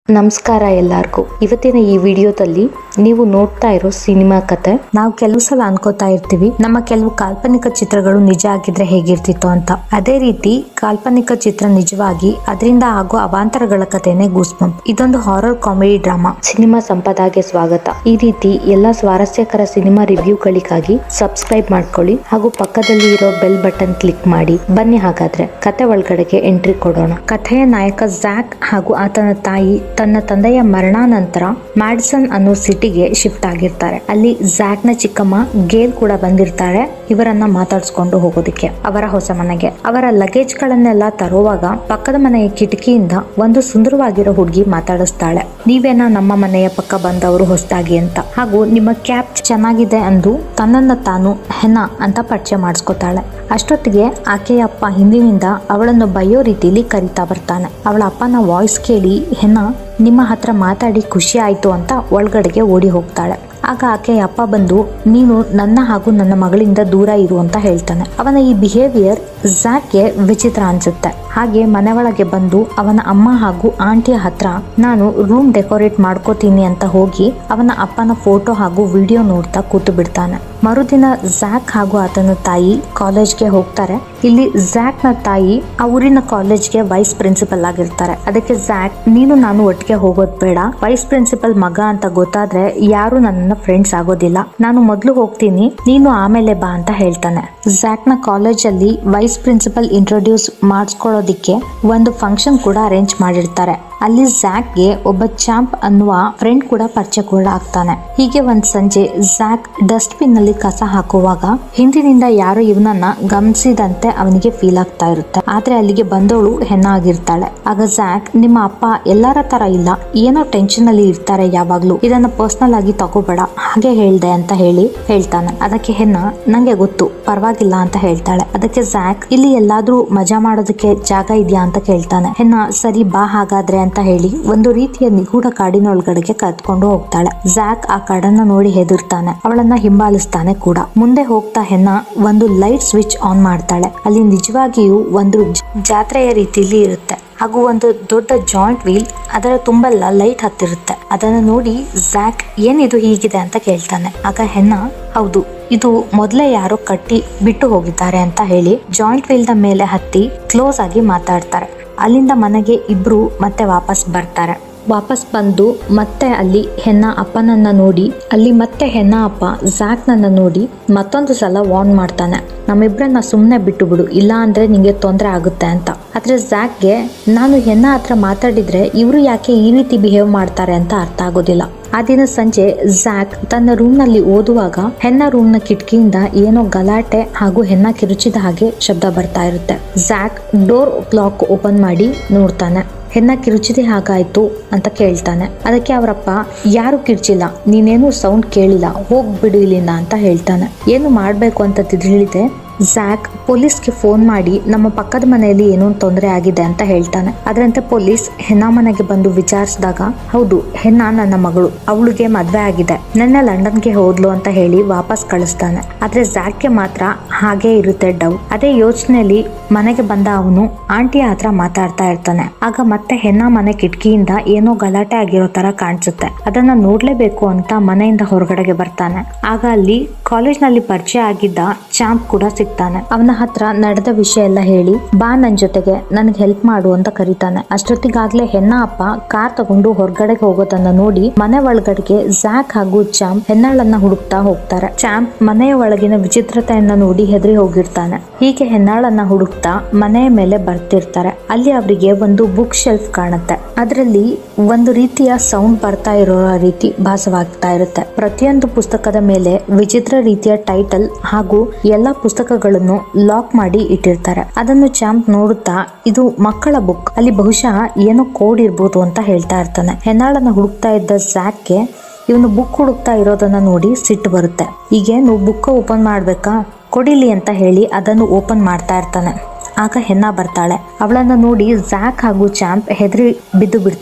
ನಮಸ್ಕಾರ ಎಲ್ಲರಿಗೂ ಇವತ್ತಿನ ಈ ವಿಡಿಯೋದಲ್ಲಿ ನೀವು ನೋಡ್ತಾ ಇರೋ ಸಿನಿಮಾ ಕತೆ ನಾವು ಕೆಲವು ಸಲ ಅನ್ಕೋತಾ ಇರ್ತೀವಿ ನಮ್ಮ ಕೆಲವು ಕಾಲ್ಪನಿಕ ಚಿತ್ರಗಳು ನಿಜ ಆಗಿದ್ರೆ ಹೇಗಿರ್ತಿತ್ತು ಅಂತ ಅದೇ ರೀತಿ ಕಾಲ್ಪನಿಕ ಚಿತ್ರ ನಿಜವಾಗಿ ಅದರಿಂದ ಆಗೋ ಅವಾಂತರಗಳ ಕಥೆನೇ ಗೂಸ್ಬಂಪ್ ಇದೊಂದು ಹಾರರ್ ಕಾಮಿಡಿ ಡ್ರಾಮಾ ಸಿನಿಮಾ ಸಂಪದಾಗೆ ಸ್ವಾಗತ ಈ ರೀತಿ ಎಲ್ಲ ಸ್ವಾರಸ್ಯಕರ ಸಿನಿಮಾ ರಿವ್ಯೂಗಳಿಗಾಗಿ ಸಬ್ಸ್ಕ್ರೈಬ್ ಮಾಡ್ಕೊಳ್ಳಿ ಹಾಗೂ ಪಕ್ಕದಲ್ಲಿ ಇರೋ ಬೆಲ್ ಬಟನ್ ಕ್ಲಿಕ್ ಮಾಡಿ ಬನ್ನಿ ಹಾಗಾದ್ರೆ ಕತೆ ಒಳಗಡೆಗೆ ಎಂಟ್ರಿ ಕೊಡೋಣ ಕಥೆಯ ನಾಯಕ ಜ್ಯಾಕ್ ಹಾಗೂ ಆತನ ತಾಯಿ ತನ್ನ ತಂದೆಯ ಮರಣಾನಂತರ ಮ್ಯಾಡಿಸನ್ ಅನ್ನೋ ಸಿಟಿಗೆ ಶಿಫ್ಟ್ ಆಗಿರ್ತಾರೆ ಅಲ್ಲಿ ಜ್ಯಾಕ್ ನ ಚಿಕ್ಕಮ್ಮ ಗೇಲ್ ಕೂಡ ಬಂದಿರ್ತಾರೆ ಇವರನ್ನ ಮಾತಾಡ್ಸ್ಕೊಂಡು ಹೋಗೋದಕ್ಕೆ ಅವರ ಹೊಸ ಮನೆಗೆ ಅವರ ಲಗೇಜ್ ಗಳನ್ನೆಲ್ಲ ತರುವಾಗ ಪಕ್ಕದ ಮನೆಯ ಕಿಟಕಿಯಿಂದ ಒಂದು ಸುಂದರವಾಗಿರೋ ಹುಡುಗಿ ಮಾತಾಡಿಸ್ತಾಳೆ ನೀವೇನ ನಮ್ಮ ಮನೆಯ ಪಕ್ಕ ಬಂದವರು ಹೊಸದಾಗಿ ಅಂತ ಹಾಗೂ ನಿಮ್ಮ ಕ್ಯಾಪ್ ಚೆನ್ನಾಗಿದೆ ಅಂದು ತನ್ನನ್ನ ತಾನು ಹೆನ ಅಂತ ಪರಿಚಯ ಮಾಡಿಸ್ಕೊತಾಳೆ ಅಷ್ಟೊತ್ತಿಗೆ ಆಕೆಯ ಅಪ್ಪ ಹಿಂದಿನಿಂದ ಅವಳನ್ನು ಬೈಯೋ ರೀತಿಲಿ ಕರಿತಾ ಬರ್ತಾನೆ ಅವಳ ಅಪ್ಪನ ವಾಯ್ಸ್ ಕೇಳಿ ಹೆನ ನಿಮ್ಮ ಹತ್ರ ಮಾತಾಡಿ ಖುಷಿ ಆಯ್ತು ಅಂತ ಒಳಗಡೆಗೆ ಓಡಿ ಹೋಗ್ತಾಳೆ ಆಗ ಆಕೆಯ ಅಪ್ಪ ಬಂದು ನೀನು ನನ್ನ ಹಾಗೂ ನನ್ನ ಮಗಳಿಂದ ದೂರ ಇರು ಅಂತ ಹೇಳ್ತಾನೆ ಅವನ ಈ ಬಿಹೇವಿಯರ್ ಝಾಕ್ಗೆ ವಿಚಿತ್ರ ಅನ್ಸುತ್ತೆ ಹಾಗೆ ಮನೆ ಒಳಗೆ ಬಂದು ಅವನ ಅಮ್ಮ ಹಾಗೂ ಆಂಟಿಯ ಹತ್ರ ನಾನು ರೂಮ್ ಡೆಕೋರೇಟ್ ಮಾಡ್ಕೋತೀನಿ ಅಂತ ಹೋಗಿ ಅವನ ಅಪ್ಪನ ಫೋಟೋ ಹಾಗೂ ವಿಡಿಯೋ ನೋಡ್ತಾ ಕೂತು ಬಿಡ್ತಾನೆ ಮರುದಿನ ಝಾಕ್ ಹಾಗೂ ಆತನ ತಾಯಿ ಕಾಲೇಜ್ಗೆ ಹೋಗ್ತಾರೆ ಇಲ್ಲಿ ಝಾಕ್ ನ ತಾಯಿ ಆ ಊರಿನ ಕಾಲೇಜ್ಗೆ ವೈಸ್ ಪ್ರಿನ್ಸಿಪಲ್ ಆಗಿರ್ತಾರೆ ಅದಕ್ಕೆ ಝಾಕ್ ನೀನು ನಾನು ಒಟ್ಟಿಗೆ ಹೋಗೋದ್ ಬೇಡ ವೈಸ್ ಪ್ರಿನ್ಸಿಪಲ್ ಮಗ ಅಂತ ಗೊತ್ತಾದ್ರೆ ಯಾರು ನನ್ನ ಫ್ರೆಂಡ್ಸ್ ಆಗೋದಿಲ್ಲ ನಾನು ಮೊದ್ಲು ಹೋಗ್ತೀನಿ ನೀನು ಆಮೇಲೆ ಬಾ ಅಂತ ಹೇಳ್ತಾನೆ ಝಾಕ್ ನ ಕಾಲೇಜ್ ಅಲ್ಲಿ ವೈಸ್ ಪ್ರಿನ್ಸಿಪಲ್ ಇಂಟ್ರೊಡ್ಯೂಸ್ ಮಾಡಿಸ್ಕೊಳ್ಳೋದಿಕ್ಕೆ ಒಂದು ಫಂಕ್ಷನ್ ಕೂಡ ಅರೇಂಜ್ ಮಾಡಿರ್ತಾರೆ ಅಲ್ಲಿ ಝಾಕ್ಗೆ ಒಬ್ಬ ಚಾಂಪ್ ಅನ್ನುವ ಫ್ರೆಂಡ್ ಕೂಡ ಪರಿಚಯ ಕೂಡ ಆಗ್ತಾನೆ ಹೀಗೆ ಒಂದ್ ಸಂಜೆ ಝಾಕ್ ಡಸ್ಟ್ಬಿನ್ ನಲ್ಲಿ ಕಸ ಹಾಕುವಾಗ ಹಿಂದಿನಿಂದ ಯಾರೋ ಇವನನ್ನ ಗಮನಿಸಿದಂತೆ ಅವನಿಗೆ ಫೀಲ್ ಆಗ್ತಾ ಇರುತ್ತೆ ಆದ್ರೆ ಅಲ್ಲಿಗೆ ಬಂದವಳು ಹೆಣ್ಣ ಆಗಿರ್ತಾಳೆ ಆಗ ಝಾಕ್ ನಿಮ್ಮ ಅಪ್ಪ ಎಲ್ಲರ ತರ ಇಲ್ಲ ಏನೋ ಟೆನ್ಷನ್ ಅಲ್ಲಿ ಇರ್ತಾರೆ ಯಾವಾಗ್ಲೂ ಇದನ್ನ ಪರ್ಸನಲ್ ಆಗಿ ತಗೋಬೇಡ ಹಾಗೆ ಹೇಳ್ದೆ ಅಂತ ಹೇಳಿ ಹೇಳ್ತಾನೆ ಅದಕ್ಕೆ ಹೆಣ್ಣ ನಂಗೆ ಗೊತ್ತು ಪರವಾಗಿಲ್ಲ ಅಂತ ಹೇಳ್ತಾಳೆ ಅದಕ್ಕೆ ಝಾಕ್ ಇಲ್ಲಿ ಎಲ್ಲಾದ್ರೂ ಮಜಾ ಮಾಡೋದಕ್ಕೆ ಜಾಗ ಇದೆಯಾ ಅಂತ ಕೇಳ್ತಾನೆ ಹೆಣ್ಣ ಸರಿ ಬಾ ಹಾಗಾದ್ರೆ ಅಂತ ಹೇಳಿ ಒಂದು ರೀತಿಯ ನಿಗೂಢ ಕಾಡಿನೊಳಗಡೆಗೆ ಕತ್ಕೊಂಡು ಹೋಗ್ತಾಳೆ ಝಾಕ್ ಆ ಕಾಡನ್ನ ನೋಡಿ ಹೆದರ್ತಾನೆ ಅವಳನ್ನ ಹಿಂಬಾಲಿಸ್ತಾನೆ ಕೂಡ ಮುಂದೆ ಹೋಗ್ತಾ ಹೆಣ್ಣ ಒಂದು ಲೈಟ್ ಸ್ವಿಚ್ ಆನ್ ಮಾಡ್ತಾಳೆ ಅಲ್ಲಿ ನಿಜವಾಗಿಯೂ ಒಂದು ಜ- ಜಾತ್ರೆಯ ರೀತಿಯಲ್ಲಿ ಇರುತ್ತೆ ಹಾಗೂ ಒಂದು ದೊಡ್ಡ ಜಾಯಿಂಟ್ ವೀಲ್ ಅದರ ತುಂಬೆಲ್ಲ ಲೈಟ್ ಹತ್ತಿರುತ್ತೆ ಅದನ್ನು ನೋಡಿ ಝಾಕ್ ಏನಿದು ಹೀಗಿದೆ ಅಂತ ಕೇಳ್ತಾನೆ ಆಗ ಹೆಣ್ಣ ಹೌದು ಇದು ಮೊದಲೇ ಯಾರೋ ಕಟ್ಟಿ ಬಿಟ್ಟು ಹೋಗಿದ್ದಾರೆ ಅಂತ ಹೇಳಿ ಜಾಯಿಂಟ್ ವೀಲ್ ದ ಮೇಲೆ ಹತ್ತಿ ಕ್ಲೋಸ್ ಆಗಿ ಮಾತಾಡ್ತಾರೆ ಅಲ್ಲಿಂದ ಮನೆಗೆ ಇಬ್ರು ಮತ್ತೆ ವಾಪಸ್ ಬರ್ತಾರೆ ವಾಪಸ್ ಬಂದು ಮತ್ತೆ ಅಲ್ಲಿ ಹೆಣ್ಣ ಅಪ್ಪನನ್ನ ನೋಡಿ ಅಲ್ಲಿ ಮತ್ತೆ ಹೆಣ್ಣ ಅಪ್ಪ ಝಾಕ್ ನನ್ನ ನೋಡಿ ಮತ್ತೊಂದು ಸಲ ವಾರ್ನ್ ಮಾಡ್ತಾನೆ ನಮ್ಮಿಬ್ರನ್ನ ಸುಮ್ಮನೆ ಬಿಟ್ಟು ಬಿಡು ಇಲ್ಲ ಅಂದ್ರೆ ನಿಂಗೆ ತೊಂದರೆ ಆಗುತ್ತೆ ಅಂತ ಆದ್ರೆ ಝಾಕ್ಗೆ ನಾನು ಹೆಣ್ಣ ಹತ್ರ ಮಾತಾಡಿದ್ರೆ ಇವರು ಯಾಕೆ ಈ ರೀತಿ ಬಿಹೇವ್ ಮಾಡ್ತಾರೆ ಅಂತ ಅರ್ಥ ಆಗೋದಿಲ್ಲ ಆ ದಿನ ಸಂಜೆ ಝಾಕ್ ತನ್ನ ರೂಮ್ ನಲ್ಲಿ ಓದುವಾಗ ಹೆಣ್ಣ ರೂಮ್ ನ ಕಿಟಕಿಯಿಂದ ಏನೋ ಗಲಾಟೆ ಹಾಗೂ ಹೆಣ್ಣ ಕಿರುಚಿದ ಹಾಗೆ ಶಬ್ದ ಬರ್ತಾ ಇರುತ್ತೆ ಝಾಕ್ ಡೋರ್ ಕ್ಲಾಕ್ ಓಪನ್ ಮಾಡಿ ನೋಡ್ತಾನೆ ಹೆಣ್ಣ ಕಿರುಚಿದೆ ಹಾಗಾಯ್ತು ಅಂತ ಕೇಳ್ತಾನೆ ಅದಕ್ಕೆ ಅವರಪ್ಪ ಯಾರು ಕಿರ್ಚಿಲ್ಲ ನೀನೇನು ಸೌಂಡ್ ಕೇಳಿಲ್ಲ ಹೋಗ್ಬಿಡು ಇಲ್ಲಿಂದ ಅಂತ ಹೇಳ್ತಾನೆ ಏನು ಮಾಡ್ಬೇಕು ಅಂತ ತಿಳಿದೆ ಝಾಕ್ ಪೊಲೀಸ್ಗೆ ಫೋನ್ ಮಾಡಿ ನಮ್ಮ ಪಕ್ಕದ ಮನೆಯಲ್ಲಿ ಏನೋ ತೊಂದರೆ ಆಗಿದೆ ಅಂತ ಹೇಳ್ತಾನೆ ಅದರಂತೆ ಪೊಲೀಸ್ ಹೆಣ್ಣ ಮನೆಗೆ ಬಂದು ವಿಚಾರಿಸಿದಾಗ ಹೌದು ಹೆಣ್ಣ ನನ್ನ ಮಗಳು ಅವಳಿಗೆ ಮದ್ವೆ ಆಗಿದೆ ನನ್ನ ಲಂಡನ್ಗೆ ಹೋದ್ಲು ಅಂತ ಹೇಳಿ ವಾಪಸ್ ಕಳಿಸ್ತಾನೆ ಆದ್ರೆ ಝಾಕ್ಗೆ ಮಾತ್ರ ಹಾಗೆ ಇರುತ್ತೆ ಡೌಟ್ ಅದೇ ಯೋಚನೆಯಲ್ಲಿ ಮನೆಗೆ ಬಂದ ಅವನು ಆಂಟಿಯ ಹತ್ರ ಮಾತಾಡ್ತಾ ಇರ್ತಾನೆ ಆಗ ಮತ್ತೆ ಹೆಣ್ಣ ಮನೆ ಕಿಟಕಿಯಿಂದ ಏನೋ ಗಲಾಟೆ ಆಗಿರೋ ತರ ಕಾಣಿಸುತ್ತೆ ಅದನ್ನ ನೋಡ್ಲೇಬೇಕು ಅಂತ ಮನೆಯಿಂದ ಹೊರಗಡೆಗೆ ಬರ್ತಾನೆ ಆಗ ಅಲ್ಲಿ ಕಾಲೇಜ್ ನಲ್ಲಿ ಪರಿಚಯ ಆಗಿದ್ದ ಚಾಂಪ್ ಕೂಡ ಸಿಗ್ತಾನೆ ಅವನ ಹತ್ರ ನಡೆದ ವಿಷಯ ಎಲ್ಲ ಹೇಳಿ ಬಾ ನನ್ ಜೊತೆಗೆ ನನಗೆ ಹೆಲ್ಪ್ ಮಾಡು ಅಂತ ಕರೀತಾನೆ ಅಷ್ಟೊತ್ತಿಗಾಗ್ಲೇ ಹೆಣ್ಣ ಅಪ್ಪ ಕಾರ್ ತಗೊಂಡು ಹೊರಗಡೆಗೆ ಹೋಗೋದನ್ನ ನೋಡಿ ಮನೆ ಒಳಗಡೆಗೆ ಝಾಕ್ ಹಾಗೂ ಚಾಂಪ್ ಹೆಣ್ಣಾಳನ್ನ ಹುಡುಕ್ತಾ ಹೋಗ್ತಾರೆ ಚಾಂಪ್ ಮನೆಯ ಒಳಗಿನ ವಿಚಿತ್ರತೆಯನ್ನ ನೋಡಿ ಹೆದರಿ ಹೋಗಿರ್ತಾನೆ ಹೀಗೆ ಹೆಣ್ಣಾಳನ್ನ ಹುಡುಕ್ತಾ ಮನೆಯ ಮೇಲೆ ಬರ್ತಿರ್ತಾರೆ ಅಲ್ಲಿ ಅವರಿಗೆ ಒಂದು ಬುಕ್ ಶೆಲ್ಫ್ ಕಾಣುತ್ತೆ ಅದರಲ್ಲಿ ಒಂದು ರೀತಿಯ ಸೌಂಡ್ ಬರ್ತಾ ಇರೋ ರೀತಿ ಭಾಸವಾಗ್ತಾ ಇರುತ್ತೆ ಪ್ರತಿಯೊಂದು ಪುಸ್ತಕದ ಮೇಲೆ ವಿಚಿತ್ರ ರೀತಿಯ ಟೈಟಲ್ ಹಾಗೂ ಎಲ್ಲ ಪುಸ್ತಕಗಳನ್ನು ಲಾಕ್ ಮಾಡಿ ಇಟ್ಟಿರ್ತಾರೆ ಅದನ್ನು ಚಾಂಪ್ ನೋಡುತ್ತಾ ಇದು ಮಕ್ಕಳ ಬುಕ್ ಅಲ್ಲಿ ಬಹುಶಃ ಏನೋ ಕೋಡ್ ಇರ್ಬೋದು ಅಂತ ಹೇಳ್ತಾ ಇರ್ತಾನೆ ಹೆಣ್ಣಾಳನ್ನ ಹುಡುಕ್ತಾ ಇದ್ದ ಝಾಕ್ಗೆ ಇವನು ಬುಕ್ ಹುಡುಕ್ತಾ ಇರೋದನ್ನ ನೋಡಿ ಸಿಟ್ಟು ಬರುತ್ತೆ ಈಗೇನು ಬುಕ್ ಓಪನ್ ಮಾಡ್ಬೇಕಾ ಕೊಡಿಲಿ ಅಂತ ಹೇಳಿ ಅದನ್ನು ಓಪನ್ ಮಾಡ್ತಾ ಇರ್ತಾನೆ ಆಗ ಹೆಣ್ಣ ಬರ್ತಾಳೆ ಅವಳನ್ನ ನೋಡಿ ಝಾಕ್ ಹಾಗೂ ಚಾಂಪ್ ಹೆದರಿ ಬಿದ್ದು ಬಿಡ್ತಾರೆ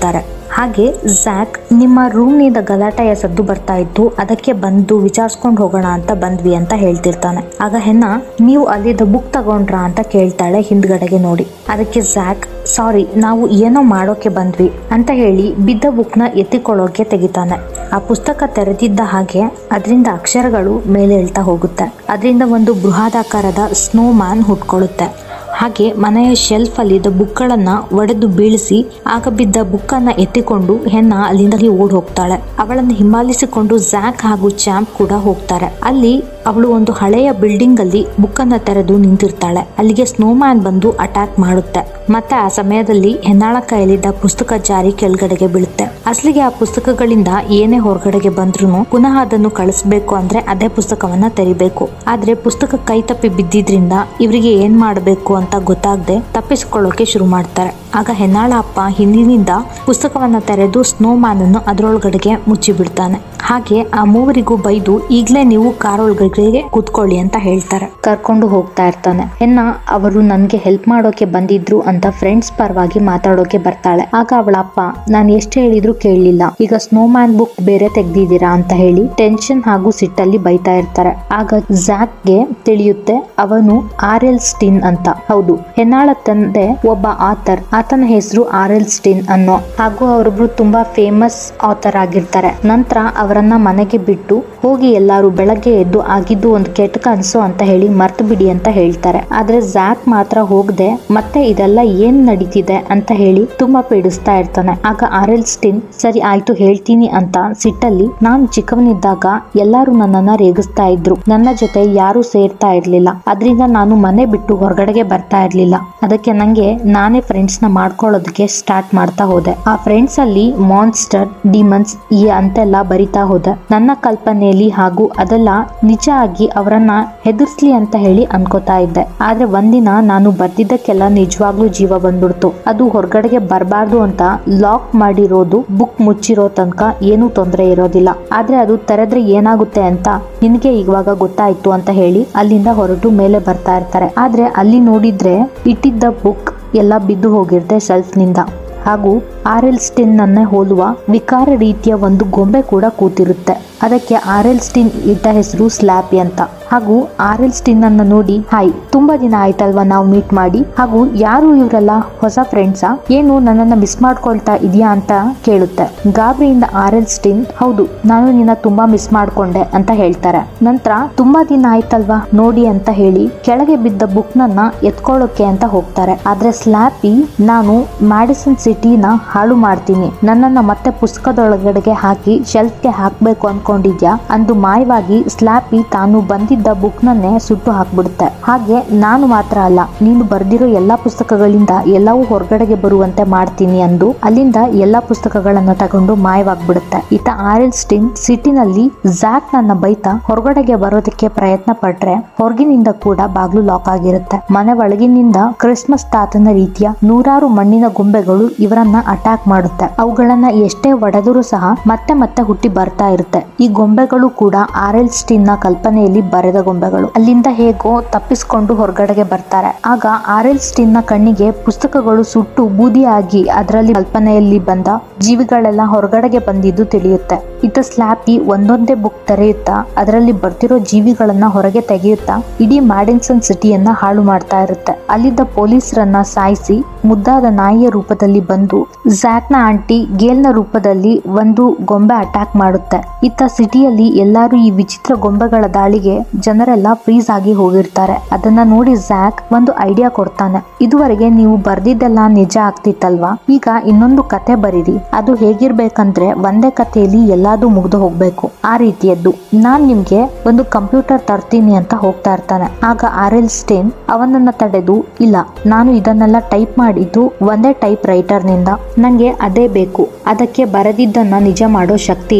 ಹಾಗೆ ಝ್ಯಾಕ್ ನಿಮ್ಮ ರೂಮ್ನಿಂದ ಗಲಾಟೆಯ ಸದ್ದು ಬರ್ತಾ ಇತ್ತು ಅದಕ್ಕೆ ಬಂದು ವಿಚಾರಿಸ್ಕೊಂಡು ಹೋಗೋಣ ಅಂತ ಬಂದ್ವಿ ಅಂತ ಹೇಳ್ತಿರ್ತಾನೆ ಆಗ ಹೆನ್ನ ನೀವು ಅಲ್ಲಿದ್ದ ಬುಕ್ ತಗೊಂಡ್ರಾ ಅಂತ ಕೇಳ್ತಾಳೆ ಹಿಂದ್ಗಡೆಗೆ ನೋಡಿ ಅದಕ್ಕೆ ಝ್ಯಾಕ್ ಸಾರಿ ನಾವು ಏನೋ ಮಾಡೋಕೆ ಬಂದ್ವಿ ಅಂತ ಹೇಳಿ ಬಿದ್ದ ಬುಕ್ನ ಎತ್ತಿಕೊಳ್ಳೋಕೆ ತೆಗಿತಾನೆ ಆ ಪುಸ್ತಕ ತೆರೆದಿದ್ದ ಹಾಗೆ ಅದರಿಂದ ಅಕ್ಷರಗಳು ಮೇಲೆ ಹೇಳ್ತಾ ಹೋಗುತ್ತೆ ಅದರಿಂದ ಒಂದು ಬೃಹದಾಕಾರದ ಸ್ನೋ ಮ್ಯಾನ್ ಹುಟ್ಕೊಳ್ಳುತ್ತೆ ಹಾಗೆ ಮನೆಯ ಶೆಲ್ಫ್ ಅಲ್ಲಿದ್ದ ಬುಕ್ಗಳನ್ನ ಒಡೆದು ಬೀಳಿಸಿ ಆಗ ಬಿದ್ದ ಬುಕ್ಕನ್ನ ಎತ್ತಿಕೊಂಡು ಹೆನ್ನ ಅಲ್ಲಿಂದ ಓಡ್ ಹೋಗ್ತಾಳೆ ಅವಳನ್ನು ಹಿಂಬಾಲಿಸಿಕೊಂಡು ಝ್ಯಾಕ್ ಹಾಗೂ ಚಾಂಪ್ ಕೂಡ ಹೋಗ್ತಾರೆ ಅಲ್ಲಿ ಅವಳು ಒಂದು ಹಳೆಯ ಬಿಲ್ಡಿಂಗ್ ಅಲ್ಲಿ ಬುಕ್ಕನ್ನ ತೆರೆದು ನಿಂತಿರ್ತಾಳೆ ಅಲ್ಲಿಗೆ ಸ್ನೋಮ್ಯಾನ್ ಬಂದು ಅಟ್ಯಾಕ್ ಮಾಡುತ್ತೆ ಮತ್ತೆ ಆ ಸಮಯದಲ್ಲಿ ಹೆನ್ನಾಳ ಕೈಯಲ್ಲಿದ್ದ ಪುಸ್ತಕ ಜಾರಿ ಕೆಳಗಡೆಗೆ ಬೀಳುತ್ತೆ ಅಸಲಿಗೆ ಆ ಪುಸ್ತಕಗಳಿಂದ ಏನೇ ಹೊರಗಡೆಗೆ ಬಂದ್ರು ಪುನಃ ಅದನ್ನು ಕಳಿಸ್ಬೇಕು ಅಂದ್ರೆ ಅದೇ ಪುಸ್ತಕವನ್ನ ತೆರಿಬೇಕು ಆದ್ರೆ ಪುಸ್ತಕ ಕೈ ತಪ್ಪಿ ಬಿದ್ದಿದ್ರಿಂದ ಇವರಿಗೆ ಏನ್ ಮಾಡಬೇಕು ಅಂತ ಗೊತ್ತಾಗದೆ ತಪ್ಪಿಸಿಕೊಳ್ಳೋಕೆ ಶುರು ಮಾಡ್ತಾರೆ ಆಗ ಹೆನ್ನಾಳ ಅಪ್ಪ ಹಿಂದಿನಿಂದ ಪುಸ್ತಕವನ್ನ ತೆರೆದು ಸ್ನೋ ಮ್ಯಾನ್ ಅನ್ನು ಅದರೊಳಗಡೆಗೆ ಮುಚ್ಚಿ ಬಿಡ್ತಾನೆ ಹಾಗೆ ಆ ಮೂವರಿಗೂ ಬೈದು ಈಗ್ಲೇ ನೀವು ಕಾರ್ ಒಳಗಡೆಗೆ ಕೂತ್ಕೊಳ್ಳಿ ಅಂತ ಹೇಳ್ತಾರೆ ಕರ್ಕೊಂಡು ಹೋಗ್ತಾ ಇರ್ತಾನೆ ಹೆನ್ನ ಅವರು ನನ್ಗೆ ಹೆಲ್ಪ್ ಮಾಡೋಕೆ ಬಂದಿದ್ರು ಅಂತ ಫ್ರೆಂಡ್ಸ್ ಪರವಾಗಿ ಮಾತಾಡೋಕೆ ಬರ್ತಾಳೆ ಆಗ ಅವಳ ಅಪ್ಪ ನಾನು ಎಷ್ಟು ಹೇಳಿದ್ರು ಕೇಳಲಿಲ್ಲ ಈಗ ಸ್ನೋ ಮ್ಯಾನ್ ಬುಕ್ ಬೇರೆ ತೆಗ್ದಿದ್ದೀರಾ ಅಂತ ಹೇಳಿ ಟೆನ್ಷನ್ ಹಾಗೂ ಸಿಟ್ಟಲ್ಲಿ ಬೈತಾ ಇರ್ತಾರೆ ಆಗ ಝ್ಯಾಕ್ಗೆ ತಿಳಿಯುತ್ತೆ ಅವನು ಆರ್ ಎಲ್ ಸ್ಟಿನ್ ಅಂತ ಹೌದು ಹೆನ್ನಾಳ ತಂದೆ ಒಬ್ಬ ಆಥರ್ ಆತನ ಹೆಸರು ಆರ್ ಎಲ್ ಸ್ಟಿನ್ ಅನ್ನೋ ಹಾಗೂ ಅವರೊಬ್ರು ತುಂಬಾ ಫೇಮಸ್ ಆಥರ್ ಆಗಿರ್ತಾರೆ ನಂತರ ಅವರನ್ನ ಮನೆಗೆ ಬಿಟ್ಟು ಹೋಗಿ ಎಲ್ಲಾರು ಬೆಳಗ್ಗೆ ಎದ್ದು ಆಗಿದ್ದು ಒಂದು ಕೆಟ್ಟ ಕನಸು ಅಂತ ಹೇಳಿ ಮರ್ತು ಬಿಡಿ ಅಂತ ಹೇಳ್ತಾರೆ ಆದ್ರೆ ಝ್ಯಾಕ್ ಮಾತ್ರ ಹೋಗದೆ ಮತ್ತೆ ಇದೆಲ್ಲ ಏನ್ ನಡೀತಿದೆ ಅಂತ ಹೇಳಿ ತುಂಬಾ ಪೀಡಿಸ್ತಾ ಇರ್ತಾನೆ ಆಗ ಆರ್ ಎಲ್ ಸ್ಟಿನ್ ಸರಿ ಆಯ್ತು ಹೇಳ್ತೀನಿ ಅಂತ ಸಿಟ್ಟಲ್ಲಿ ನಾನು ಚಿಕ್ಕವನಿದ್ದಾಗ ಎಲ್ಲಾರು ನನ್ನನ್ನ ರೇಗಿಸ್ತಾ ಇದ್ರು ನನ್ನ ಜೊತೆ ಯಾರು ಸೇರ್ತಾ ಇರ್ಲಿಲ್ಲ ಅದರಿಂದ ನಾನು ಮನೆ ಬಿಟ್ಟು ಹೊರಗಡೆಗೆ ಬರ್ತಾ ಇರ್ಲಿಲ್ಲ ಅದಕ್ಕೆ ನಂಗೆ ನಾನೇ ಫ್ರೆಂಡ್ಸ್ ನ ಮಾಡ್ಕೊಳ್ಳೋದಕ್ಕೆ ಸ್ಟಾರ್ಟ್ ಮಾಡ್ತಾ ಹೋದೆ ಆ ಫ್ರೆಂಡ್ಸ್ ಅಲ್ಲಿ ಮಾನ್ಸ್ಟರ್ ಡಿಮನ್ಸ್ ಈ ಅಂತೆಲ್ಲ ಬರಿತಾ ಹೋದೆ ನನ್ನ ಕಲ್ಪನೆಯಲ್ಲಿ ಹಾಗೂ ಅದೆಲ್ಲ ನಿಜ ಆಗಿ ಅವರನ್ನ ಹೆದರ್ಸ್ಲಿ ಅಂತ ಹೇಳಿ ಅನ್ಕೋತಾ ಇದ್ದೆ ಆದ್ರೆ ಒಂದಿನ ನಾನು ಬರ್ದಿದ್ದಕ್ಕೆಲ್ಲ ನಿಜವಾಗ್ಲೂ ಜೀವ ಬಂದ್ಬಿಡ್ತು ಅದು ಹೊರಗಡೆಗೆ ಬರಬಾರ್ದು ಅಂತ ಲಾಕ್ ಮಾಡಿರೋದು ಬುಕ್ ಮುಚ್ಚಿರೋ ತನಕ ಏನೂ ತೊಂದರೆ ಇರೋದಿಲ್ಲ ಆದ್ರೆ ಅದು ತೆರೆದ್ರೆ ಏನಾಗುತ್ತೆ ಅಂತ ನಿನಗೆ ಇವಾಗ ಗೊತ್ತಾಯ್ತು ಅಂತ ಹೇಳಿ ಅಲ್ಲಿಂದ ಹೊರಟು ಮೇಲೆ ಬರ್ತಾ ಇರ್ತಾರೆ ಆದ್ರೆ ಅಲ್ಲಿ ನೋಡಿದ್ರೆ ಇಟ್ಟಿದ್ದ ಬುಕ್ ಎಲ್ಲ ಬಿದ್ದು ಹೋಗಿರುತ್ತೆ ಶೆಲ್ಫ್ ನಿಂದ ಹಾಗೂ ಆರ್ ಎಲ್ ಸ್ಟಿನ್ ಅನ್ನೇ ಹೋಲುವ ವಿಕಾರ ರೀತಿಯ ಒಂದು ಗೊಂಬೆ ಕೂಡ ಕೂತಿರುತ್ತೆ ಅದಕ್ಕೆ ಆರ್ ಎಲ್ ಸ್ಟಿನ್ ಇಟ್ಟ ಹೆಸರು ಸ್ಲ್ಯಾಪಿ ಅಂತ ಹಾಗೂ ಆರ್ ಎಲ್ ಸ್ಟಿನ್ ಅನ್ನ ನೋಡಿ ಹಾಯ್ ತುಂಬಾ ದಿನ ಆಯ್ತಲ್ವಾ ನಾವು ಮೀಟ್ ಮಾಡಿ ಹಾಗೂ ಯಾರು ಇವರೆಲ್ಲ ಹೊಸ ಫ್ರೆಂಡ್ಸಾ ಏನು ನನ್ನನ್ನ ಮಿಸ್ ಮಾಡ್ಕೊಳ್ತಾ ಇದೆಯಾ ಅಂತ ಕೇಳುತ್ತೆ ಗಾಬರಿಯಿಂದ ಆರ್ ಎಲ್ ಸ್ಟಿನ್ ಹೌದು ನಾನು ನಿನ್ನ ತುಂಬಾ ಮಿಸ್ ಮಾಡ್ಕೊಂಡೆ ಅಂತ ಹೇಳ್ತಾರೆ ನಂತರ ತುಂಬಾ ದಿನ ಆಯ್ತಲ್ವಾ ನೋಡಿ ಅಂತ ಹೇಳಿ ಕೆಳಗೆ ಬಿದ್ದ ಬುಕ್ ನನ್ನ ಎತ್ಕೊಳ್ಳೋಕೆ ಅಂತ ಹೋಗ್ತಾರೆ ಆದ್ರೆ ಸ್ಲ್ಯಾಪಿ ನಾನು ಮ್ಯಾಡಿಸನ್ ಸಿಟಿನ ಹಾಳು ಮಾಡ್ತೀನಿ ನನ್ನನ್ನ ಮತ್ತೆ ಪುಸ್ತಕದೊಳಗಡೆಗೆ ಹಾಕಿ ಶೆಲ್ಫ್ಗೆ ಹಾಕ್ಬೇಕು ಅನ್ಕೊಂಡಿದ್ಯಾ ಅಂದು ಮಾಯವಾಗಿ ಸ್ಲ್ಯಾಪಿ ತಾನು ಬಂದಿದ್ದ ಬುಕ್ ನನ್ನೇ ಸುಟ್ಟು ಹಾಕ್ಬಿಡುತ್ತೆ ಹಾಗೆ ನಾನು ಮಾತ್ರ ಅಲ್ಲ ನೀನು ಬರ್ದಿರೋ ಎಲ್ಲಾ ಪುಸ್ತಕಗಳಿಂದ ಎಲ್ಲವೂ ಹೊರಗಡೆಗೆ ಬರುವಂತೆ ಮಾಡ್ತೀನಿ ಅಂದು ಅಲ್ಲಿಂದ ಎಲ್ಲಾ ಪುಸ್ತಕಗಳನ್ನ ತಗೊಂಡು ಮಾಯವಾಗ್ಬಿಡುತ್ತೆ ಈತ ಆರ್ ಎಲ್ ಸ್ಟಿನ್ ಸಿಟಿನಲ್ಲಿ ಝ್ಯಾಕ್ ನನ್ನ ಬೈತಾ ಹೊರಗಡೆಗೆ ಬರೋದಕ್ಕೆ ಪ್ರಯತ್ನ ಪಟ್ರೆ ಹೊರಗಿನಿಂದ ಕೂಡ ಬಾಗ್ಲು ಲಾಕ್ ಆಗಿರುತ್ತೆ ಮನೆ ಒಳಗಿನಿಂದ ಕ್ರಿಸ್ಮಸ್ ತಾತನ ರೀತಿಯ ನೂರಾರು ಮಣ್ಣಿನ ಗೊಂಬೆಗಳು ಇವರನ್ನ ಅಟ್ಯಾಕ್ ಮಾಡುತ್ತೆ ಅವುಗಳನ್ನ ಎಷ್ಟೇ ಒಡೆದರೂ ಸಹ ಮತ್ತೆ ಮತ್ತೆ ಹುಟ್ಟಿ ಬರ್ತಾ ಇರುತ್ತೆ ಈ ಗೊಂಬೆಗಳು ಕೂಡ ಆರ್ ಎಲ್ ಸ್ಟಿನ್ ನ ಕಲ್ಪನೆಯಲ್ಲಿ ಬರೆದ ಗೊಂಬೆಗಳು ಅಲ್ಲಿಂದ ಹೇಗೋ ತಪ್ಪಿಸ್ಕೊಂಡು ಹೊರಗಡೆಗೆ ಬರ್ತಾರೆ ಆಗ ಆರ್ ಎಲ್ ಸ್ಟಿನ್ ನ ಕಣ್ಣಿಗೆ ಪುಸ್ತಕಗಳು ಸುಟ್ಟು ಬೂದಿಯಾಗಿ ಅದರಲ್ಲಿ ಕಲ್ಪನೆಯಲ್ಲಿ ಬಂದ ಜೀವಿಗಳೆಲ್ಲ ಹೊರಗಡೆಗೆ ಬಂದಿದ್ದು ತಿಳಿಯುತ್ತೆ ಇತ್ತ ಸ್ಲ್ಯಾಪಿ ಒಂದೊಂದೇ ಬುಕ್ ತೆರೆಯುತ್ತಾ ಅದರಲ್ಲಿ ಬರ್ತಿರೋ ಜೀವಿಗಳನ್ನ ಹೊರಗೆ ತೆಗೆಯುತ್ತಾ ಇಡೀ ಮ್ಯಾಡಿನ್ಸನ್ ಸಿಟಿಯನ್ನ ಹಾಳು ಮಾಡ್ತಾ ಇರುತ್ತೆ ಅಲ್ಲಿದ್ದ ಪೊಲೀಸರನ್ನ ಸಾಯಿಸಿ ಮುದ್ದಾದ ನಾಯಿಯ ರೂಪದಲ್ಲಿ ಬಂದು ಝ್ಯಾಕ್ನ ಆಂಟಿ ಗೇಲ್ನ ರೂಪದಲ್ಲಿ ಒಂದು ಗೊಂಬೆ ಅಟ್ಯಾಕ್ ಮಾಡುತ್ತೆ ಇತ್ತ ಸಿಟಿಯಲ್ಲಿ ಎಲ್ಲರೂ ಈ ವಿಚಿತ್ರ ಗೊಂಬೆಗಳ ದಾಳಿಗೆ ಜನರೆಲ್ಲ ಫ್ರೀಸ್ ಆಗಿ ಹೋಗಿರ್ತಾರೆ ಅದನ್ನ ನೋಡಿ ಝ್ಯಾಕ್ ಒಂದು ಐಡಿಯಾ ಕೊಡ್ತಾನೆ ಇದುವರೆಗೆ ನೀವು ಬರ್ದಿದ್ದೆಲ್ಲ ನಿಜ ಆಗ್ತಿತ್ತಲ್ವಾ ಈಗ ಇನ್ನೊಂದು ಕತೆ ಬರೀರಿ ಅದು ಹೇಗಿರ್ಬೇಕಂದ್ರೆ ಒಂದೇ ಕಥೆಯಲ್ಲಿ ಎಲ್ಲಾದು ಮುಗ್ದು ಹೋಗ್ಬೇಕು ಆ ರೀತಿಯದ್ದು ನಾನ್ ನಿಮ್ಗೆ ಒಂದು ಕಂಪ್ಯೂಟರ್ ತರ್ತೀನಿ ಅಂತ ಹೋಗ್ತಾ ಇರ್ತಾನೆ ಆಗ ಆರ್ ಎಲ್ ಸ್ಟೇನ್ ಅವನನ್ನ ತಡೆದು ಇಲ್ಲ ನಾನು ಇದನ್ನೆಲ್ಲ ಟೈಪ್ ಮಾಡಿದ್ದು ಒಂದೇ ಟೈಪ್ ರೈಟರ್ ನಿಂದ ನಂಗೆ ಅದೇ ಬೇಕು ಅದಕ್ಕೆ ಬರೆದಿದ್ದನ್ನ ನಿಜ ಮಾಡೋ ಶಕ್ತಿ ಇದೆ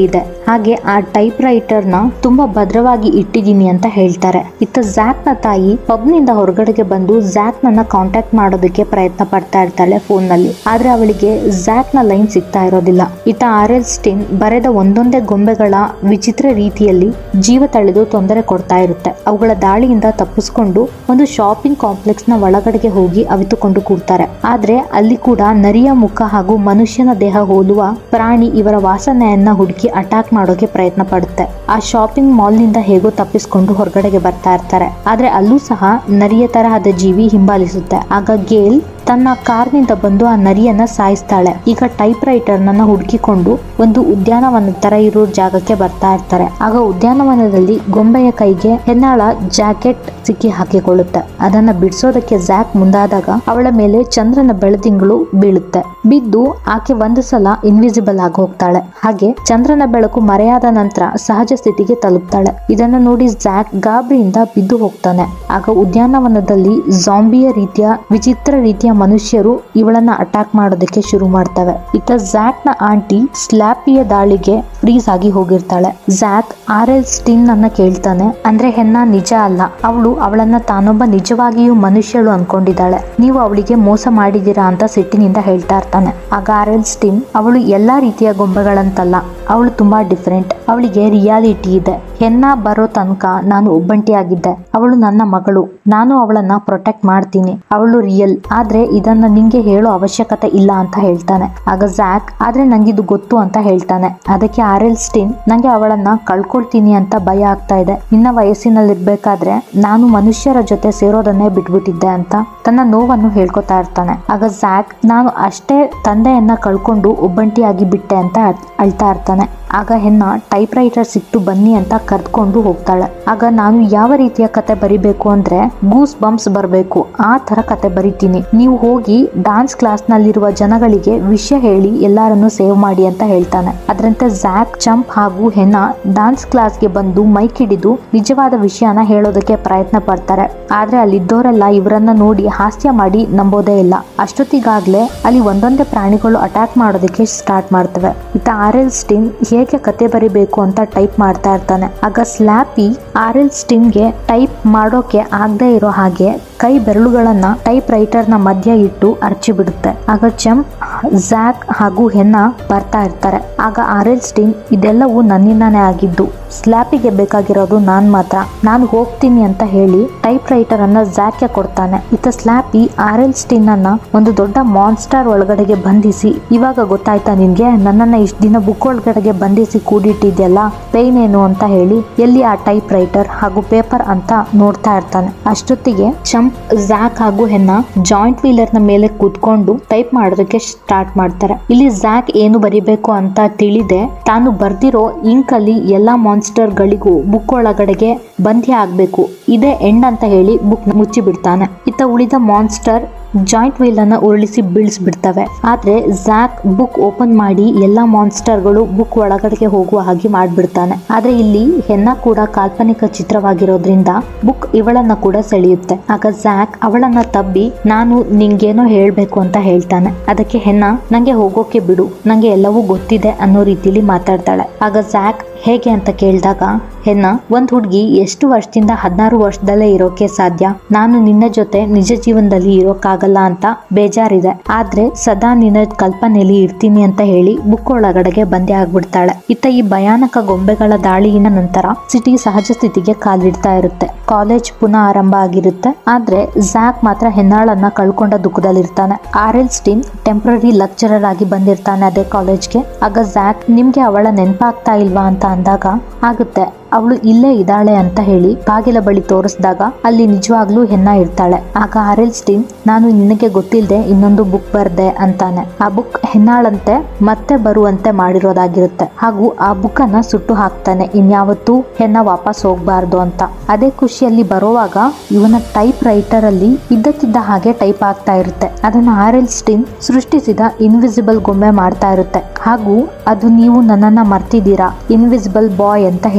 ಹಾಗೆ ಆ ಟೈಪ್ ರೈಟರ್ ನ ತುಂಬಾ ಭದ್ರವಾಗಿ ಇಟ್ಟಿದ್ದೀನಿ ಅಂತ ಹೇಳ್ತಾರೆ ಇತ್ತ ಜ್ಯಾಕ್ ನ ತಾಯಿ ಪಬ್ ನಿಂದ ಹೊರಗಡೆಗೆ ಬಂದು ಜ್ಯಾಕ್ ನನ್ನ ಕಾಂಟ್ಯಾಕ್ಟ್ ಮಾಡೋದಕ್ಕೆ ಪ್ರಯತ್ನ ಪಡ್ತಾ ಇರ್ತಾಳೆ ಫೋನ್ ನಲ್ಲಿ ಆದ್ರೆ ಅವಳಿಗೆ ಜ್ಯಾಕ್ ನ ಲೈನ್ ಸಿಗ್ತಾ ಇರೋದಿಲ್ಲ ಇತ್ತ ಆರ್ ಎಲ್ ಸ್ಟಿನ್ ಬರೆದ ಒಂದೊಂದೇ ಗೊಂಬೆಗಳ ವಿಚಿತ್ರ ರೀತಿಯಲ್ಲಿ ಜೀವ ತಳೆದು ತೊಂದರೆ ಕೊಡ್ತಾ ಇರುತ್ತೆ ಅವುಗಳ ದಾಳಿಯಿಂದ ತಪ್ಪಿಸ್ಕೊಂಡು ಒಂದು ಶಾಪಿಂಗ್ ಕಾಂಪ್ಲೆಕ್ಸ್ ನ ಒಳಗಡೆಗೆ ಹೋಗಿ ಅವಿತುಕೊಂಡು ಕೂರ್ತಾರೆ ಆದ್ರೆ ಅಲ್ಲಿ ಕೂಡ ನರಿಯ ಮುಖ ಹಾಗೂ ಮನುಷ್ಯನ ದೇಹ ಹೋಲುವ ಪ್ರಾಣಿ ಇವರ ವಾಸನೆಯನ್ನ ಹುಡುಕಿ ಅಟ್ಯಾಕ್ ಮಾಡೋಕೆ ಪ್ರಯತ್ನ ಪಡುತ್ತೆ ಆ ಶಾಪಿಂಗ್ ಮಾಲ್ ನಿಂದ ಹೇಗೋ ತಪ್ಪಿಸ್ಕೊಂಡು ಹೊರಗಡೆಗೆ ಬರ್ತಾ ಇರ್ತಾರೆ ಆದ್ರೆ ಅಲ್ಲೂ ಸಹ ನರಿಯ ತರಹದ ಜೀವಿ ಹಿಂಬಾಲಿಸುತ್ತೆ ಆಗ ಗೇಲ್ ತನ್ನ ಕಾರ್ನಿಂದ ಬಂದು ಆ ನರಿಯನ್ನ ಸಾಯಿಸ್ತಾಳೆ ಈಗ ಟೈಪ್ ರೈಟರ್ ನನ್ನ ಹುಡುಕಿಕೊಂಡು ಒಂದು ಉದ್ಯಾನವನದ ತರ ಇರೋ ಜಾಗಕ್ಕೆ ಬರ್ತಾ ಇರ್ತಾರೆ ಆಗ ಉದ್ಯಾನವನದಲ್ಲಿ ಗೊಂಬೆಯ ಕೈಗೆ ಹೆನ್ನಾಳ ಜಾಕೆಟ್ ಸಿಕ್ಕಿ ಹಾಕಿಕೊಳ್ಳುತ್ತೆ ಅದನ್ನ ಬಿಡಿಸೋದಕ್ಕೆ ಜ್ಯಾಕ್ ಮುಂದಾದಾಗ ಅವಳ ಮೇಲೆ ಚಂದ್ರನ ಬೆಳದಿಂಗಳು ಬೀಳುತ್ತೆ ಬಿದ್ದು ಆಕೆ ಒಂದು ಸಲ ಇನ್ವಿಸಿಬಲ್ ಆಗಿ ಹೋಗ್ತಾಳೆ ಹಾಗೆ ಚಂದ್ರನ ಬೆಳಕು ಮರೆಯಾದ ನಂತರ ಸಹಜ ಸ್ಥಿತಿಗೆ ತಲುಪ್ತಾಳೆ ಇದನ್ನ ನೋಡಿ ಜ್ಯಾಕ್ ಗಾಬರಿಯಿಂದ ಬಿದ್ದು ಹೋಗ್ತಾನೆ ಆಗ ಉದ್ಯಾನವನದಲ್ಲಿ ಜಾಂಬಿಯ ರೀತಿಯ ವಿಚಿತ್ರ ರೀತಿಯ ಮನುಷ್ಯರು ಇವಳನ್ನ ಅಟ್ಯಾಕ್ ಮಾಡೋದಕ್ಕೆ ಶುರು ಮಾಡ್ತವೆ ಇತ್ತ ಜ್ಯಾಕ್ ನ ಆಂಟಿ ಸ್ಲ್ಯಾಪಿಯ ದಾಳಿಗೆ ಫ್ರೀಸ್ ಆಗಿ ಹೋಗಿರ್ತಾಳೆ ಜ್ಯಾಕ್ ಆರ್ ಎಲ್ ಸ್ಟಿನ್ ಅನ್ನ ಕೇಳ್ತಾನೆ ಅಂದ್ರೆ ಹೆನ್ನ ನಿಜ ಅಲ್ಲ ಅವಳು ಅವಳನ್ನ ತಾನೊಬ್ಬ ನಿಜವಾಗಿಯೂ ಮನುಷ್ಯಳು ಅನ್ಕೊಂಡಿದ್ದಾಳೆ ನೀವು ಅವಳಿಗೆ ಮೋಸ ಮಾಡಿದೀರಾ ಅಂತ ಸಿಟ್ಟಿನಿಂದ ಹೇಳ್ತಾ ಇರ್ತಾನೆ ಆಗ ಆರ್ ಎಲ್ ಸ್ಟಿನ್ ಅವಳು ಎಲ್ಲಾ ರೀತಿಯ ಗೊಂಬೆಗಳಂತಲ್ಲ ಅವಳು ತುಂಬಾ ಡಿಫರೆಂಟ್ ಅವಳಿಗೆ ರಿಯಾಲಿಟಿ ಇದೆ ಹೆನ್ನ ಬರೋ ತನಕ ನಾನು ಒಬ್ಬಂಟಿಯಾಗಿದ್ದೆ ಅವಳು ನನ್ನ ಮಗಳು ನಾನು ಅವಳನ್ನ ಪ್ರೊಟೆಕ್ಟ್ ಮಾಡ್ತೀನಿ ಅವಳು ರಿಯಲ್ ಆದ್ರೆ ಇದನ್ನ ನಿಂಗೆ ಹೇಳೋ ಅವಶ್ಯಕತೆ ಇಲ್ಲ ಅಂತ ಹೇಳ್ತಾನೆ ಆಗ ಜ್ಯಾಕ್ ಆದ್ರೆ ನಂಗಿದು ಗೊತ್ತು ಅಂತ ಹೇಳ್ತಾನೆ ಅದಕ್ಕೆ ಆರ್ ಎಲ್ ಸ್ಟಿನ್ ನಂಗೆ ಅವಳನ್ನ ಕಳ್ಕೊಳ್ತೀನಿ ಅಂತ ಭಯ ಆಗ್ತಾ ಇದೆ ನಿನ್ನ ವಯಸ್ಸಿನಲ್ಲಿರ್ಬೇಕಾದ್ರೆ ನಾನು ಮನುಷ್ಯರ ಜೊತೆ ಸೇರೋದನ್ನೇ ಬಿಟ್ಬಿಟ್ಟಿದ್ದೆ ಅಂತ ತನ್ನ ನೋವನ್ನು ಹೇಳ್ಕೊತಾ ಇರ್ತಾನೆ ಆಗ ಜ್ಯಾಕ್ ನಾನು ಅಷ್ಟೇ ತಂದೆಯನ್ನ ಕಳ್ಕೊಂಡು ಒಬ್ಬಂಟಿಯಾಗಿ ಬಿಟ್ಟೆ ಅಂತ ಅಳ್- ಅಳ್ತಾ ಇರ್ತಾನೆ ಆಗ ಹೆನ್ನ ಟೈಪ್ ರೈಟರ್ ಸಿಕ್ತು ಬನ್ನಿ ಅಂತ ಕರ್ಕೊಂಡು ಹೋಗ್ತಾಳೆ ಆಗ ನಾನು ಯಾವ ರೀತಿಯ ಕತೆ ಬರಿಬೇಕು ಅಂದ್ರೆ ಗೂಸ್ ಬಂಪ್ಸ್ ಬರಬೇಕು ಆ ತರ ಕತೆ ಬರಿತೀನಿ ನೀವು ಹೋಗಿ ಡಾನ್ಸ್ ಕ್ಲಾಸ್ ನಲ್ಲಿರುವ ಜನಗಳಿಗೆ ವಿಷಯ ಹೇಳಿ ಎಲ್ಲಾರನ್ನು ಸೇವ್ ಮಾಡಿ ಅಂತ ಹೇಳ್ತಾನೆ ಅದರಂತೆ ಜ್ಯಾಕ್ ಚಂಪ್ ಹಾಗೂ ಹೆನ್ನ ಡಾನ್ಸ್ ಕ್ಲಾಸ್ಗೆ ಬಂದು ಮೈಕ್ ಹಿಡಿದು ನಿಜವಾದ ವಿಷಯನ ಹೇಳೋದಕ್ಕೆ ಪ್ರಯತ್ನ ಪಡ್ತಾರೆ ಆದ್ರೆ ಅಲ್ಲಿದ್ದವರೆಲ್ಲ ಇವರನ್ನ ನೋಡಿ ಹಾಸ್ಯ ಮಾಡಿ ನಂಬೋದೇ ಇಲ್ಲ ಅಷ್ಟೊತ್ತಿಗಾಗ್ಲೇ ಅಲ್ಲಿ ಒಂದೊಂದೇ ಪ್ರಾಣಿಗಳು ಅಟ್ಯಾಕ್ ಮಾಡೋದಕ್ಕೆ ಸ್ಟಾರ್ಟ್ ಮಾಡ್ತವೆ ಇತ್ತ ಆರ್ ಎಲ್ ಸ್ಟಿನ್ ಹೇಗೆ ಕತೆ ಬರಿಬೇಕು ಅಂತ ಟೈಪ್ ಮಾಡ್ತಾ ಇರ್ತಾನೆ ಆಗ ಸ್ಲ್ಯಾಪಿ ಆರ್ ಎಲ್ ಸ್ಟಿನ್ಗೆ ಟೈಪ್ ಮಾಡೋಕೆ ಆಗದೆ ಇರೋ ಹಾಗೆ ಕೈ ಬೆರಳುಗಳನ್ನ ಟೈಪ್ ರೈಟರ್ ನ ಮಧ್ಯ ಇಟ್ಟು ಅರ್ಚಿ ಬಿಡುತ್ತೆ ಆಗ ಚಂಪ್ ಜ್ಯಾಕ್ ಹಾಗೂ ಹೆನ್ನ ಬರ್ತಾ ಇರ್ತಾರೆ ಆಗ ಆರ್ ಎಲ್ ಸ್ಟಿನ್ ಇದೆಲ್ಲವೂ ನನ್ನಿಂದಾನೇ ಆಗಿದ್ದು ಸ್ಲ್ಯಾಪಿಗೆ ಬೇಕಾಗಿರೋದು ನಾನ್ ಮಾತ್ರ ನಾನು ಹೋಗ್ತೀನಿ ಅಂತ ಹೇಳಿ ಟೈಪ್ ರೈಟರ್ ಅನ್ನ ಜ್ಯಾಕ್ಗೆ ಕೊಡ್ತಾನೆ ಇತ್ತ ಸ್ಲ್ಯಾಪಿ ಆರ್ ಎಲ್ ಸ್ಟಿನ್ ಅನ್ನ ಒಂದು ದೊಡ್ಡ ಮಾನ್ಸ್ಟರ್ ಒಳಗಡೆಗೆ ಬಂಧಿಸಿ ಇವಾಗ ಗೊತ್ತಾಯ್ತಾ ನಿನ್ಗೆ ನನ್ನನ್ನ ಇಷ್ಟ ದಿನ ಬುಕ್ ಒಳಗಡೆಗೆ ಬಂಧಿಸಿ ಕೂಡಿಟ್ಟಿದ್ಯಲ್ಲ ಪೇನ್ ಏನು ಅಂತ ಹೇಳಿ ಎಲ್ಲಿ ಆ ಟೈಪ್ ರೈಟರ್ ಹಾಗೂ ಪೇಪರ್ ಅಂತ ನೋಡ್ತಾ ಇರ್ತಾನೆ ಅಷ್ಟೊತ್ತಿಗೆ ಚಂಪ್ ಜ್ಯಾಕ್ ಹಾಗೂ ಹೆನ್ನ ಜಾಯಿಂಟ್ ವೀಲರ್ ನ ಮೇಲೆ ಕೂತ್ಕೊಂಡು ಟೈಪ್ ಮಾಡೋದಕ್ಕೆ ಸ್ಟಾರ್ಟ್ ಮಾಡ್ತಾರೆ ಇಲ್ಲಿ ಜ್ಯಾಕ್ ಏನು ಬರಿಬೇಕು ಅಂತ ತಿಳಿದೆ ತಾನು ಬರ್ದಿರೋ ಇಂಕ್ ಅಲ್ಲಿ ಎಲ್ಲಾ ಮಾನ್ಸ್ಟರ್ ಗಳಿಗೂ ಬುಕ್ ಒಳಗಡೆಗೆ ಬಂಧಿ ಆಗ್ಬೇಕು ಇದೇ ಎಂಡ್ ಅಂತ ಹೇಳಿ ಬುಕ್ ಮುಚ್ಚಿ ಬಿಡ್ತಾನೆ ಇತ್ತ ಉಳಿದ ಮಾನ್ಸ್ಟರ್ ಜಾಯಿಂಟ್ ವೀಲ್ ಅನ್ನ ಉರುಳಿಸಿ ಬೀಳಿಸ್ಬಿಡ್ತವೆ ಆದ್ರೆ ಜ್ಯಾಕ್ ಬುಕ್ ಓಪನ್ ಮಾಡಿ ಎಲ್ಲಾ ಮಾನ್ಸ್ಟರ್ಗಳು ಬುಕ್ ಒಳಗಡೆಗೆ ಹೋಗುವ ಹಾಗೆ ಮಾಡ್ಬಿಡ್ತಾನೆ ಆದ್ರೆ ಇಲ್ಲಿ ಹೆನ್ನ ಕೂಡ ಕಾಲ್ಪನಿಕ ಚಿತ್ರವಾಗಿರೋದ್ರಿಂದ ಬುಕ್ ಇವಳನ್ನ ಕೂಡ ಸೆಳೆಯುತ್ತೆ ಆಗ ಜ್ಯಾಕ್ ಅವಳನ್ನ ತಬ್ಬಿ ನಾನು ನಿಂಗೇನೋ ಹೇಳ್ಬೇಕು ಅಂತ ಹೇಳ್ತಾನೆ ಅದಕ್ಕೆ ಹೆನ್ನ ನಂಗೆ ಹೋಗೋಕೆ ಬಿಡು ನಂಗೆ ಎಲ್ಲವೂ ಗೊತ್ತಿದೆ ಅನ್ನೋ ರೀತಿಲಿ ಮಾತಾಡ್ತಾಳೆ ಆಗ ಜ್ಯಾಕ್ ಹೇಗೆ ಅಂತ ಕೇಳಿದಾಗ ಹೆನ್ನ ಒಂದ್ ಹುಡುಗಿ ಎಷ್ಟು ವರ್ಷದಿಂದ ಹದಿನಾರು ವರ್ಷದಲ್ಲೇ ಇರೋಕೆ ಸಾಧ್ಯ ನಾನು ನಿನ್ನ ಜೊತೆ ನಿಜ ಜೀವನದಲ್ಲಿ ಇರೋಕ್ಕಾಗಲ್ಲ ಅಂತ ಬೇಜಾರಿದೆ ಆದ್ರೆ ಸದಾ ನಿನ್ನ ಕಲ್ಪನೆಯಲ್ಲಿ ಇರ್ತೀನಿ ಅಂತ ಹೇಳಿ ಬುಕ್ ಒಳಗಡೆಗೆ ಬಂದೆ ಆಗ್ಬಿಡ್ತಾಳೆ ಇತ್ತ ಈ ಭಯಾನಕ ಗೊಂಬೆಗಳ ದಾಳಿಯ ನಂತರ ಸಿಟಿ ಸಹಜ ಸ್ಥಿತಿಗೆ ಕಾಲಿಡ್ತಾ ಇರುತ್ತೆ ಕಾಲೇಜ್ ಪುನಃ ಆರಂಭ ಆಗಿರುತ್ತೆ ಆದ್ರೆ ಜ್ಯಾಕ್ ಮಾತ್ರ ಹೆನ್ನಾಳನ್ನ ಕಳ್ಕೊಂಡ ದುಃಖದಲ್ಲಿರ್ತಾನೆ R L Stine temporary lecturer ಆಗಿ ಬಂದಿರ್ತಾನೆ ಅದೇ ಕಾಲೇಜ್ಗೆ ಆಗ ಜ್ಯಾಕ್ ನಿಮ್ಗೆ ಅವಳ ನೆನಪಾಗ್ತಾ ಇಲ್ವಾ ಅಂತ ಅಂದಾಗ ಆಗುತ್ತೆ ಅವಳು ಇಲ್ಲೇ ಇದ್ದಾಳೆ ಅಂತ ಹೇಳಿ ಬಾಗಿಲ ಬಳಿ ತೋರಿಸಿದಾಗ ಅಲ್ಲಿ ನಿಜವಾಗ್ಲೂ ಹೆನ್ನ ಇರ್ತಾಳೆ ಆಗ ಆರೆಲ್ ಸ್ಟೀನ್ ನಾನು ನಿನಗೆ ಗೊತ್ತಿಲ್ಲದೆ ಇನ್ನೊಂದು ಬುಕ್ ಬರ್ದೆ ಅಂತಾನೆ ಆ ಬುಕ್ ಹೆನ್ನಾಳಂತೆ ಮತ್ತೆ ಬರುವಂತೆ ಮಾಡಿರೋದಾಗಿರುತ್ತೆ ಹಾಗೂ ಆ ಬುಕ್ ಅನ್ನ ಸುಟ್ಟು ಹಾಕ್ತಾನೆ ಇನ್ಯಾವತ್ತೂ ಹೆನ್ನ ವಾಪಸ್ ಹೋಗ್ಬಾರ್ದು ಅಂತ ಅದೇ ಖುಷಿಯಲ್ಲಿ ಬರೋವಾಗ ಇವನ ಟೈಪ್ ರೈಟರ್ ಅಲ್ಲಿ ಇದ್ದಕ್ಕಿದ್ದ ಹಾಗೆ ಟೈಪ್ ಆಗ್ತಾ ಇರುತ್ತೆ ಅದನ್ನ ಆರೆಲ್ ಸ್ಟೀನ್ ಸೃಷ್ಟಿಸಿದ ಇನ್ವಿಸಿಬಲ್ ಗೊಂಬೆ ಮಾಡ್ತಾ ಇರುತ್ತೆ ಹಾಗೂ ಅದು ನೀವು ನನ್ನನ್ನ ಮರ್ತಿದ್ದೀರಾ ಇನ್ವಿಸಿಬಲ್ ಬಾಯ್ ಅಂತ ಹೇಳಿ ಟೈಪ್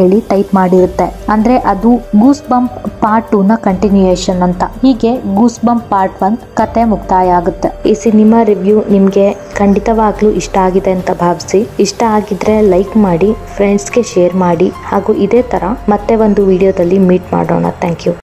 ಟೈಪ್ ಮಾಡಿರುತ್ತೆ ಅಂದ್ರೆ ಅದು ಗೂಸ್ ಬಂಪ್ ಪಾರ್ಟ್ ಟೂ ನ ಕಂಟಿನ್ಯೂಯೇಷನ್ ಅಂತ ಹೀಗೆ ಗೂಸ್ ಬಂಪ್ ಪಾರ್ಟ್ ಒನ್ ಕತೆ ಮುಕ್ತಾಯ ಆಗುತ್ತೆ ಈ ಸಿನಿಮಾ ರಿವ್ಯೂ ನಿಮ್ಗೆ ಖಂಡಿತವಾಗ್ಲೂ ಇಷ್ಟ ಆಗಿದೆ ಅಂತ ಭಾವಿಸಿ ಇಷ್ಟ ಆಗಿದ್ರೆ ಲೈಕ್ ಮಾಡಿ ಫ್ರೆಂಡ್ಸ್ಗೆ ಶೇರ್ ಮಾಡಿ ಹಾಗೂ ಇದೇ ತರ ಮತ್ತೆ ಒಂದು ವಿಡಿಯೋದಲ್ಲಿ ಮೀಟ್ ಮಾಡೋಣ ಥ್ಯಾಂಕ್ ಯು